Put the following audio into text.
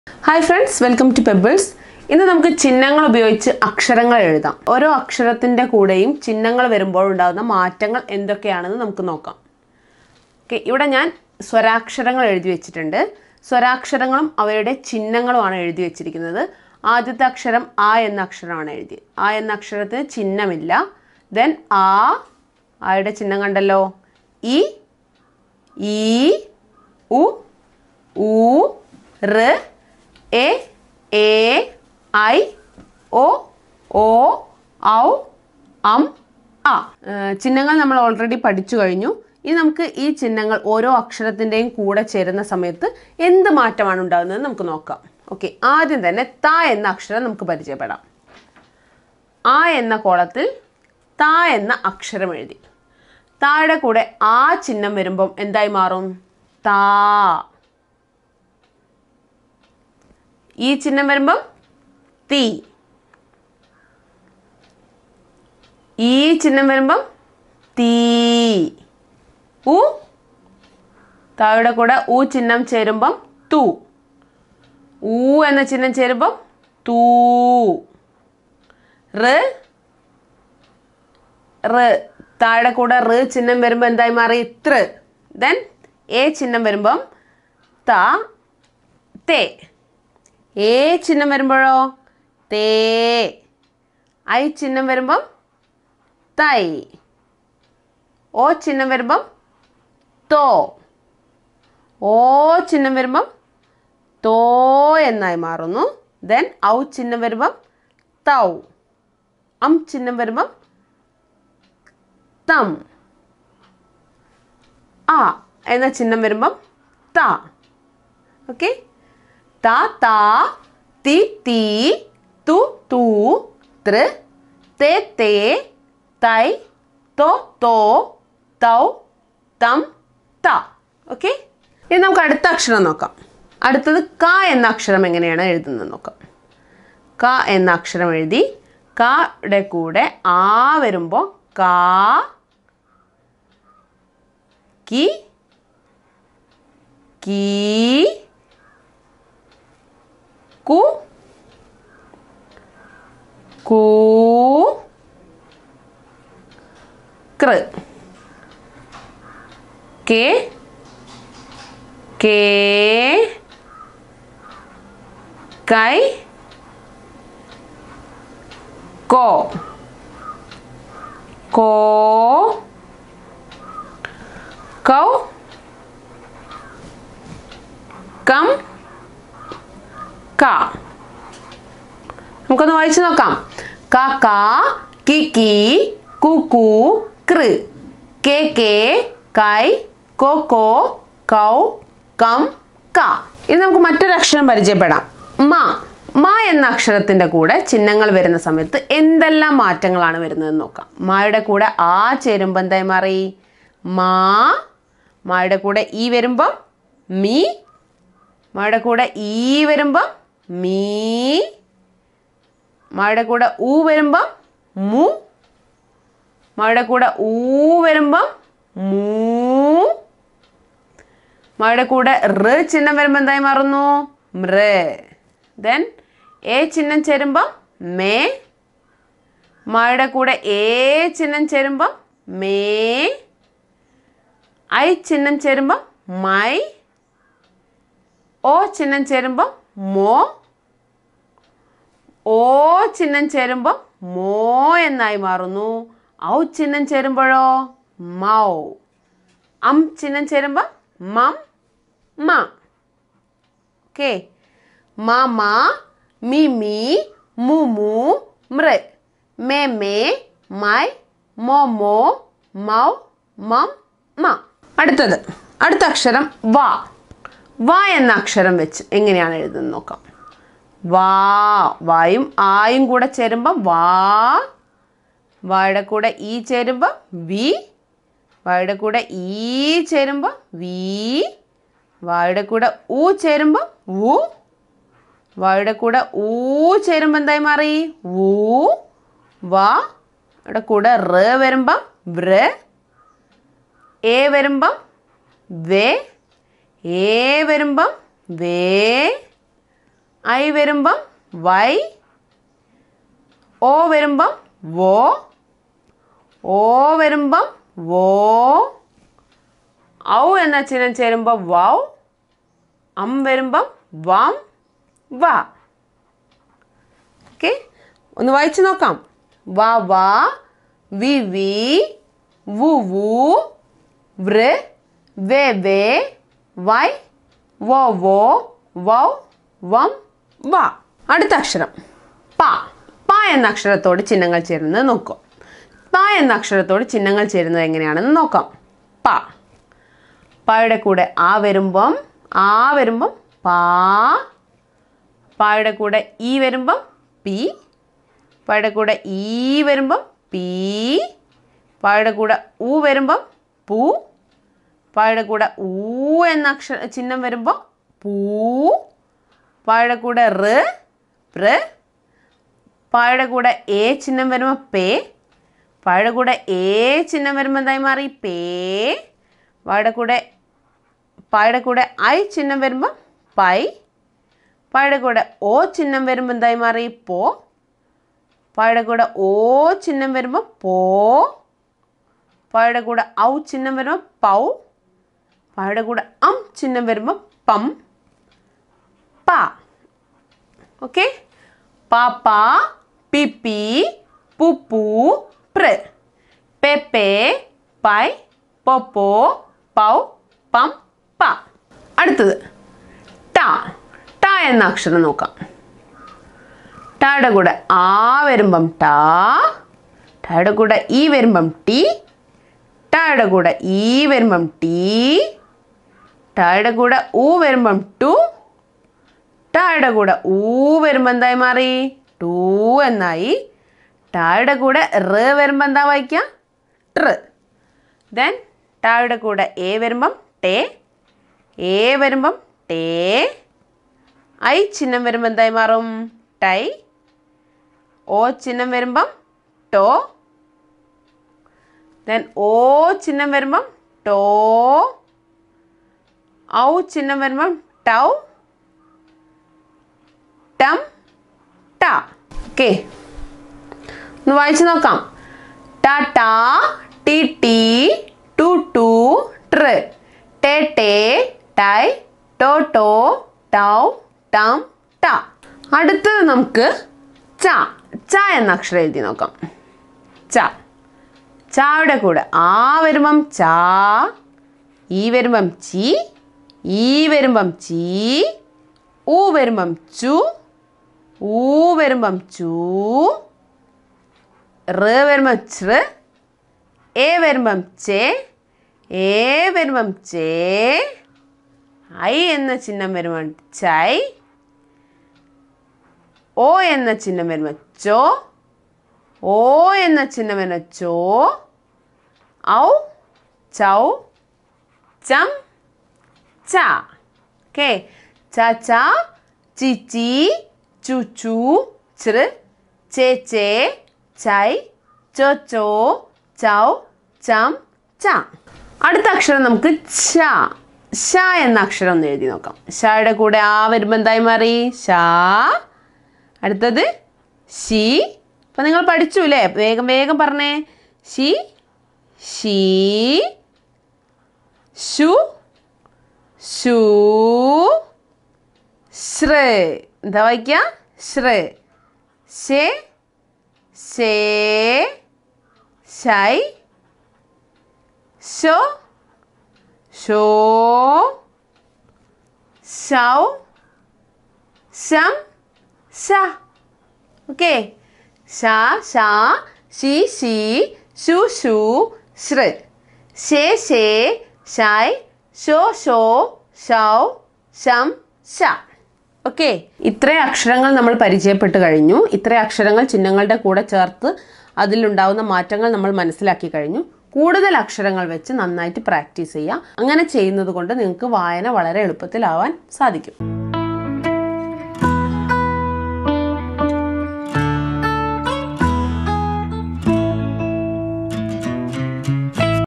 hi friends welcome to pebbles ഇന്ന് നമുക്ക് ചിഹ്നങ്ങൾ ഉപയോഗിച്ച് അക്ഷരങ്ങൾ എഴുതാം ഓരോ അക്ഷരത്തിൻ്റെ കൂടെയും ചിഹ്നങ്ങൾ വരുമ്പോൾ ഉണ്ടാകുന്ന മാറ്റങ്ങൾ എന്തൊക്കെയാണെന്ന് നമുക്ക് നോക്കാം ഓക്കെ ഇവിടെ ഞാൻ സ്വരാക്ഷരങ്ങൾ എഴുതി വെച്ചിട്ടുണ്ട് സ്വരാക്ഷരങ്ങളും അവയുടെ ചിഹ്നങ്ങളുമാണ് എഴുതി വെച്ചിരിക്കുന്നത് ആദ്യത്തെ അക്ഷരം ആ എന്ന അക്ഷരമാണ് എഴുതി ആ എന്ന അക്ഷരത്തിന് ചിഹ്നമില്ല ദെൻ ആ ആയുടെ ചിഹ്നം കണ്ടല്ലോ ഇ ഈ ഉ ഊ റ് എ എ ഐ ഒ ഓ ഔ അം ആ ഏഹ് ചിഹ്നങ്ങൾ നമ്മൾ ഓൾറെഡി പഠിച്ചു കഴിഞ്ഞു ഇനി നമുക്ക് ഈ ചിഹ്നങ്ങൾ ഓരോ അക്ഷരത്തിൻ്റെയും കൂടെ ചേരുന്ന സമയത്ത് എന്ത് മാറ്റമാണ് ഉണ്ടാകുന്നത് നമുക്ക് നോക്കാം ഓക്കെ ആദ്യം തന്നെ ത എന്ന അക്ഷരം നമുക്ക് പരിചയപ്പെടാം ആ എന്ന കോളത്തിൽ ത എന്ന അക്ഷരം എഴുതി താഴെ കൂടെ ആ ചിഹ്നം വരുമ്പം എന്തായി മാറും താ ഈ ചിഹ്നം വരുമ്പം തീ ഈ ചിഹ്നം വരുമ്പം തീ ഉ താഴെ കൂടെ ഉ ചിഹ്നം ചേരുമ്പം തു ഊ എന്ന ചിഹ്നം ചേരുമ്പം തൂ റ് റ് താഴെ കൂടെ റ് ചിഹ്നം വരുമ്പോൾ എന്തായി മാറി തൃ ദെൻ എ ചിഹ്നം വരുമ്പം ത തേ എ ചിഹ്നം വരുമ്പോഴോ തേ ഐ ചിഹ്നം വരുമ്പം തൈ ഓ ചിഹ്നം വരുമ്പം തോ ഓ ചിഹ്നം വരുമ്പം തോ എന്നായി മാറുന്നു ദെൻ ഔ ചിഹ്നം വരുമ്പം തൗ അം ചിഹ്നം വരുമ്പം തം ആ എന്ന ചിഹ്നം വരുമ്പം ത ഓക്കെ ത താ തി തീ തു തൂ തൃ തേ തേ തൈ തോ തോ തൗ തം ത ഓക്കെ ഇനി നമുക്ക് അടുത്ത അക്ഷരം നോക്കാം അടുത്തത് ക എന്ന അക്ഷരം എങ്ങനെയാണ് എഴുതുന്നത് നോക്കാം ക എന്ന അക്ഷരം എഴുതി കയുടെ കൂടെ ആ വരുമ്പോൾ കാ കി കീ കു കൂ കൃ കെ കേ കൈ കോ കോ കൗ കം ക നമുക്കൊന്ന് വായിച്ചു നോക്കാം ക ക കി കി കു കു കൃ കെ കെ കൈ കോ കോ കൗ കം ക ഇനി നമുക്ക് മറ്റൊരു അക്ഷരം പരിചയപ്പെടാം മ മ എന്ന അക്ഷരത്തിന്റെ കൂടെ ചിഹ്നങ്ങൾ വരുന്ന സമയത്ത് എന്തെല്ലാം മാറ്റങ്ങളാണ് വരുന്നതെന്ന് നോക്കാം മായുടെ കൂടെ ആ ചേരുമ്പോൾ എന്തായി മാറി മാ മായുടെ കൂടെ ഈ വരുമ്പം മീ മായുടെ കൂടെ ഈ വരുമ്പം മീ മായുടെ കൂടെ ഊ വരുമ്പം മു മായുടെ കൂടെ ഊ വരുമ്പം മൂ മായുടെ കൂടെ റ് ചിഹ്നം വരുമ്പോൾ എന്തായി മാറുന്നു മൃ ദെൻ എ ചിഹ്നം ചേരുമ്പം മേ മായുടെ കൂടെ എ ചിഹ്നം ചേരുമ്പം മേ ഐ ചിഹ്നം ചേരുമ്പം മൈ ഓ ചിഹ്നം ചേരുമ്പം മോ ഓ ചിഹ്നം ചേരുമ്പോൾ മോ എന്നായി മാറുന്നു ഔ ചിഹ്നം ചേരുമ്പോഴോ മൗ അം ചിഹ്നം ചേരുമ്പോൾ മം മ ഓക്കെ മ മ മി മി മു മു മൃ മേ മേ മൈ മോ മോ മൗ മം മ അടുത്തത് അടുത്ത അക്ഷരം വ വ എന്ന അക്ഷരം വെച്ച് എങ്ങനെയാണ് എഴുതുന്നത് നോക്കാം വാ വായും ആയും കൂടെ ചേരുമ്പം വാ വായുടെ കൂടെ ഈ ചേരുമ്പം വി വായുടെ കൂടെ ഈ ചേരുമ്പം വി വായുടെ കൂടെ ഊ ചേരുമ്പം വു വായുടെ കൂടെ ഊ ചേരുമ്പോൾ എന്തായി മാറി വൂ വാ യുടെ കൂടെ റ് വരുമ്പം ബ്ര എ വരുമ്പം വേ ഏ വരുമ്പം വേ ഐ വരുമ്പം വൈ ഓ വരുമ്പം വോ ഓ വരുമ്പം വോ ഔ എന്ന ചിഹ്നം ചേരുമ്പോൾ വൗ അം വരുമ്പം വം വ ഓക്കെ ഒന്ന് വായിച്ചു നോക്കാം വ വ വി വി വു വു വൃ വേ വേ വൈ വോ വോ വൗ വം വ അടുത്ത അക്ഷരം പ പ എന്ന അക്ഷരത്തോട് ചിഹ്നങ്ങൾ ചേരുന്നത് നോക്കുക പ എന്ന അക്ഷരത്തോട് ചിഹ്നങ്ങൾ ചേരുന്നത് എങ്ങനെയാണെന്ന് നോക്കാം പ പായുടെ കൂടെ ആ വരുമ്പം ആ വരുമ്പം പാ പായുടെ കൂടെ ഈ വരുമ്പം പി പായുടെ കൂടെ ഈ വരുമ്പം പി പായുടെ കൂടെ ഊ വരുമ്പം പൂ പായുടെ കൂടെ ഊ എന്ന അക്ഷര ചിഹ്നം വരുമ്പോൾ പൂ പായുടെ കൂടെ റ് റ് പായുടെ കൂടെ എ ചിഹ്നം വരുമ്പോൾ പേ പായുടെ കൂടെ എ ചിഹ്നം വരുമ്പോൾ എന്തായി മാറി പേ പായുടെ കൂടെ പായുടെ കൂടെ ഐ ചിഹ്നം വരുമ്പോൾ പൈ പായുടെ കൂടെ ഓ ചിഹ്നം വരുമ്പോൾ എന്തായി മാറി പോ പായുടെ കൂടെ ഓ ചിഹ്നം വരുമ്പോൾ പോ പായുടെ കൂടെ ഔ ചിഹ്നം വരുമ്പോൾ പൗ പായുടെ കൂടെ അം ചിഹ്നം വരുമ്പോൾ പം പ ഓക്കെ പാപ്പ പിപ്പി പുപ്പു പ്ര പെപ്പെ പൈ പൊപ്പോ പൗ പം പ അടുത്തത് ട ട എന്ന അക്ഷരം നോക്കാം ടായുടെ കൂടെ ആ വരുമ്പം ടാ ടായുടെ കൂടെ ഈ വരുമ്പം ടി ടായുടെ കൂടെ ഈ വരുമ്പം ടീ ടായുടെ കൂടെ ഊ വരുമ്പം ടു ടായുടെ കൂടെ ഊ വരുമ്പോൾ എന്തായി മാറി ടൂ എന്നായി ടായുടെ കൂടെ റ് വരുമ്പോൾ എന്താ വായിക്കുക ട്ര ദെൻ ടായുടെ കൂടെ എ വരുമ്പം ടേ എ വരുമ്പം ടേ ഐ ചിഹ്നം വരുമ്പോൾ എന്തായി മാറും ടൈ ഓ ചിഹ്നം വരുമ്പം ടോ ദെൻ ഓ ചിഹ്നം വരുമ്പം ടോ ഔ ചിഹ്നം വരുമ്പം ടൗ ടം ട ഓക്കെ ഒന്ന് വായിച്ചു നോക്കാം ട ട ടി ടി ടു ടു ട്ര ടേ ടേ ടൈ ടോ ടോ ടൗ ടം ട അടുത്തത് നമുക്ക് ച ച എന്ന അക്ഷരം എഴുതി നോക്കാം ച ചായുടെ കൂടെ ആ വരുമ്പം ചാ ഈ വരുമ്പം ചി ഈ വരുമ്പം ചീ ഊ വരുമ്പം ചു ഊ വരുമ്പം ചൂ റ് വരുമ്പം ചൃ എ വരുമ്പം ചേ എ വരുമ്പം ചേ ഐ എന്ന ചിഹ്നം വരുമ്പം ചൈ ഓ എന്ന ചിഹ്നം വരുമ്പോൾ ചോ ഓ എന്ന ചിഹ്നം വരുമ്പോൾ ചോ ഔ ചൗ ചം ച ഓക്കെ ച ച ചി ചി ചു ചു ചൃ ചേ ചേ ചൈ ചോ ചോ ചൗ ചം ച അടുത്ത അക്ഷരം നമുക്ക് ഷ ഷ എന്ന അക്ഷരം ഒന്ന് എഴുതി നോക്കാം ഷയുടെ കൂടെ ആ വരുമ്പോൾ എന്തായി മാറി ഷാ അടുത്തത് ഷി അപ്പം നിങ്ങൾ പഠിച്ചു അല്ലേ വേഗം വേഗം പറഞ്ഞേ ഷി ഷീ ഷു ഷൂ ശ്ര എന്താ വായിക്കുക ശ്ര ഷേ ഷേ ഷൈ ഷോ ഷോ ഷൗ ഷം ഷ ഓക്കെ ഷ ഷ ഷി ഷി ഷു ഷു ശ്ര ഷേ ഷേ ഷൈ ഷോ ഷോ ഷൗ ഷം ഷ ഓക്കെ ഇത്രയും അക്ഷരങ്ങൾ നമ്മൾ പരിചയപ്പെട്ട് കഴിഞ്ഞു ഇത്രയും അക്ഷരങ്ങൾ ചിഹ്നങ്ങളുടെ കൂടെ ചേർത്ത് അതിലുണ്ടാവുന്ന മാറ്റങ്ങൾ നമ്മൾ മനസ്സിലാക്കി കഴിഞ്ഞു കൂടുതൽ അക്ഷരങ്ങൾ വെച്ച് നന്നായിട്ട് പ്രാക്ടീസ് ചെയ്യുക അങ്ങനെ ചെയ്യുന്നത് കൊണ്ട് നിങ്ങൾക്ക് വായന വളരെ എളുപ്പത്തിലാവാൻ സാധിക്കും